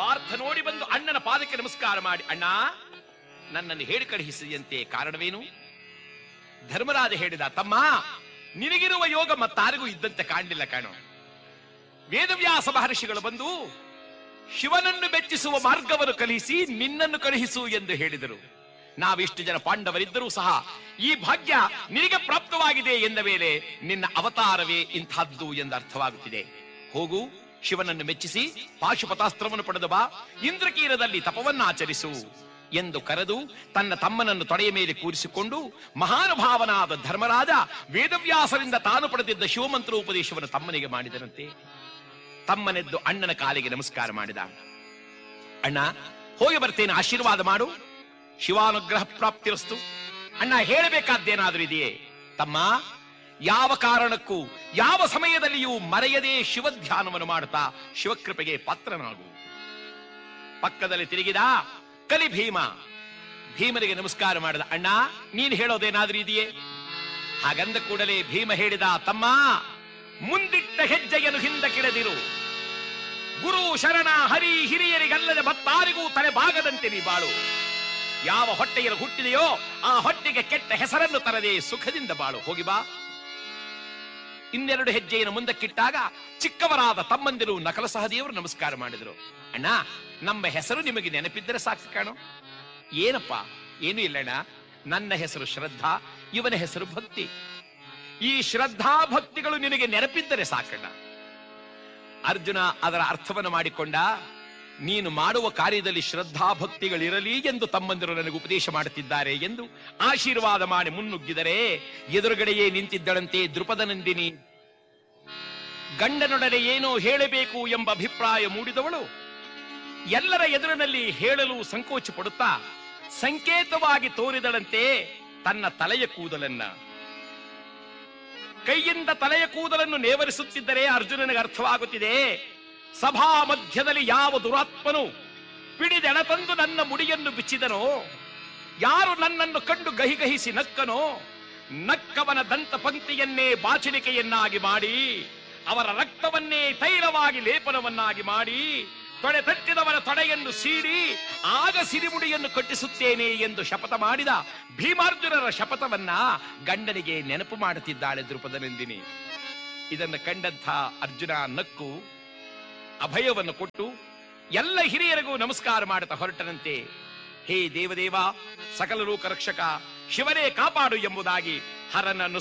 ಪಾರ್ಥ ನೋಡಿ ಬಂದು ಅಣ್ಣನ ಪಾದಕ್ಕೆ ನಮಸ್ಕಾರ ಮಾಡಿ ಅಣ್ಣ ನನ್ನನ್ನು ಹೇಳಿ ಕಳುಹಿಸಿದಂತೆ ಕಾರಣವೇನು ಧರ್ಮರಾಜ ಹೇಳಿದ ತಮ್ಮ ನಿನಗಿರುವ ಯೋಗ ಮತ್ತಾರಿಗೂ ಇದ್ದಂತೆ ಕಾಣಲಿಲ್ಲ ಕಾಣೋ ವೇದವ್ಯಾಸ ಮಹರ್ಷಿಗಳು ಬಂದು ಶಿವನನ್ನು ಮೆಚ್ಚಿಸುವ ಮಾರ್ಗವನ್ನು ಕಲಿಸಿ ನಿನ್ನನ್ನು ಕಳುಹಿಸು ಎಂದು ಹೇಳಿದರು ನಾವಿಷ್ಟು ಜನ ಪಾಂಡವರಿದ್ದರೂ ಸಹ ಈ ಭಾಗ್ಯ ನಿನಗೆ ಪ್ರಾಪ್ತವಾಗಿದೆ ಎಂದ ಮೇಲೆ ನಿನ್ನ ಅವತಾರವೇ ಇಂಥದ್ದು ಎಂದು ಅರ್ಥವಾಗುತ್ತಿದೆ ಹೋಗು ಶಿವನನ್ನು ಮೆಚ್ಚಿಸಿ ಪಾಶುಪತಾಸ್ತ್ರವನ್ನು ಪಡೆದು ಬಾ ಇಂದ್ರಕೀರದಲ್ಲಿ ತಪವನ್ನ ಆಚರಿಸು ಎಂದು ಕರೆದು ತನ್ನ ತಮ್ಮನನ್ನು ತೊಡೆಯ ಮೇಲೆ ಕೂರಿಸಿಕೊಂಡು ಮಹಾನುಭಾವನಾದ ಧರ್ಮರಾಜ ವೇದವ್ಯಾಸರಿಂದ ತಾನು ಪಡೆದಿದ್ದ ಶಿವಮಂತ್ರ ಉಪದೇಶವನ್ನು ತಮ್ಮನಿಗೆ ಮಾಡಿದರಂತೆ ತಮ್ಮನೆದ್ದು ಅಣ್ಣನ ಕಾಲಿಗೆ ನಮಸ್ಕಾರ ಮಾಡಿದ ಅಣ್ಣ ಹೋಗಿ ಬರ್ತೇನೆ ಆಶೀರ್ವಾದ ಮಾಡು ಶಿವಾನುಗ್ರಹ ಪ್ರಾಪ್ತಿರಸ್ತು ಅಣ್ಣ ಹೇಳಬೇಕಾದ್ದೇನಾದ್ರೂ ಇದೆಯೇ ತಮ್ಮ ಯಾವ ಕಾರಣಕ್ಕೂ ಯಾವ ಸಮಯದಲ್ಲಿಯೂ ಮರೆಯದೆ ಶಿವಧ್ಯಾನವನ್ನು ಮಾಡುತ್ತಾ ಶಿವಕೃಪೆಗೆ ಪಾತ್ರನಾಗು ಪಕ್ಕದಲ್ಲಿ ತಿರುಗಿದ ಕಲಿ ಭೀಮ ಭೀಮನಿಗೆ ನಮಸ್ಕಾರ ಮಾಡಿದ ಅಣ್ಣ ನೀನು ಹೇಳೋದೇನಾದ್ರೂ ಇದೆಯೇ ಹಾಗಂದ ಕೂಡಲೇ ಭೀಮ ಹೇಳಿದ ತಮ್ಮ ಮುಂದಿಟ್ಟ ಹೆಜ್ಜೆಯನ್ನು ಹಿಂದಕ್ಕಿಡದಿರು ಗುರು ಶರಣ ಹರಿ ಹಿರಿಯರಿಗಲ್ಲದೆ ಮತ್ತಾರಿಗೂ ತಲೆ ಬಾಗದಂತೆ ನೀ ಬಾಳು ಯಾವ ಹೊಟ್ಟೆಯಲ್ಲಿ ಹುಟ್ಟಿದೆಯೋ ಆ ಹೊಟ್ಟೆಗೆ ಕೆಟ್ಟ ಹೆಸರನ್ನು ತರದೆ ಸುಖದಿಂದ ಬಾಳು ಹೋಗಿ ಬಾ ಇನ್ನೆರಡು ಹೆಜ್ಜೆಯನ್ನು ಮುಂದಕ್ಕಿಟ್ಟಾಗ ಚಿಕ್ಕವರಾದ ತಮ್ಮಂದಿರು ನಕಲ ಸಹದೇವರು ನಮಸ್ಕಾರ ಮಾಡಿದರು ಅಣ್ಣ ನಮ್ಮ ಹೆಸರು ನಿಮಗೆ ನೆನಪಿದ್ದರೆ ಸಾಕು ಕಾಣೋ ಏನಪ್ಪ ಏನು ಇಲ್ಲಣ್ಣ ನನ್ನ ಹೆಸರು ಶ್ರದ್ಧಾ ಇವನ ಹೆಸರು ಭಕ್ತಿ ಈ ಶ್ರದ್ಧಾ ಭಕ್ತಿಗಳು ನಿನಗೆ ನೆನಪಿದ್ದರೆ ಸಾಕಣ್ಣ ಅರ್ಜುನ ಅದರ ಅರ್ಥವನ್ನು ಮಾಡಿಕೊಂಡ ನೀನು ಮಾಡುವ ಕಾರ್ಯದಲ್ಲಿ ಶ್ರದ್ಧಾ ಭಕ್ತಿಗಳಿರಲಿ ಎಂದು ತಮ್ಮಂದಿರು ನನಗೆ ಉಪದೇಶ ಮಾಡುತ್ತಿದ್ದಾರೆ ಎಂದು ಆಶೀರ್ವಾದ ಮಾಡಿ ಮುನ್ನುಗ್ಗಿದರೆ ಎದುರುಗಡೆಯೇ ನಿಂತಿದ್ದಳಂತೆ ದೃಪದನಂದಿನಿ ಗಂಡನೊಡನೆ ಏನೋ ಹೇಳಬೇಕು ಎಂಬ ಅಭಿಪ್ರಾಯ ಮೂಡಿದವಳು ಎಲ್ಲರ ಎದುರಿನಲ್ಲಿ ಹೇಳಲು ಸಂಕೋಚ ಪಡುತ್ತಾ ಸಂಕೇತವಾಗಿ ತೋರಿದಳಂತೆ ತನ್ನ ತಲೆಯ ಕೂದಲನ್ನ ಕೈಯಿಂದ ತಲೆಯ ಕೂದಲನ್ನು ನೇವರಿಸುತ್ತಿದ್ದರೆ ಅರ್ಜುನನಿಗೆ ಅರ್ಥವಾಗುತ್ತಿದೆ ಸಭಾ ಮಧ್ಯದಲ್ಲಿ ಯಾವ ದುರಾತ್ಮನು ಪಿಡಿದೆಳ ತಂದು ನನ್ನ ಮುಡಿಯನ್ನು ಬಿಚ್ಚಿದನೋ ಯಾರು ನನ್ನನ್ನು ಕಂಡು ಗಹಿಗಹಿಸಿ ನಕ್ಕನೋ ನಕ್ಕವನ ದಂತ ಪಂಕ್ತಿಯನ್ನೇ ಬಾಚಣಿಕೆಯನ್ನಾಗಿ ಮಾಡಿ ಅವರ ರಕ್ತವನ್ನೇ ತೈಲವಾಗಿ ಲೇಪನವನ್ನಾಗಿ ಮಾಡಿ ತೊಡೆ ತಟ್ಟಿದವರ ತೊಡೆಯನ್ನು ಸೀರಿ ಆಗ ಸಿರಿಮುಡಿಯನ್ನು ಕಟ್ಟಿಸುತ್ತೇನೆ ಎಂದು ಶಪಥ ಮಾಡಿದ ಭೀಮಾರ್ಜುನರ ಶಪಥವನ್ನ ಗಂಡನಿಗೆ ನೆನಪು ಮಾಡುತ್ತಿದ್ದಾಳೆ ದೃಪದನಂದಿನಿ ಇದನ್ನು ಕಂಡಂಥ ಅರ್ಜುನ ನಕ್ಕು ಅಭಯವನ್ನು ಕೊಟ್ಟು ಎಲ್ಲ ಹಿರಿಯರಿಗೂ ನಮಸ್ಕಾರ ಮಾಡುತ್ತಾ ಹೊರಟನಂತೆ ಹೇ ದೇವದೇವ ಸಕಲ ಲೋಕ ರಕ್ಷಕ ಶಿವನೇ ಕಾಪಾಡು ಎಂಬುದಾಗಿ ಹರನನ್ನು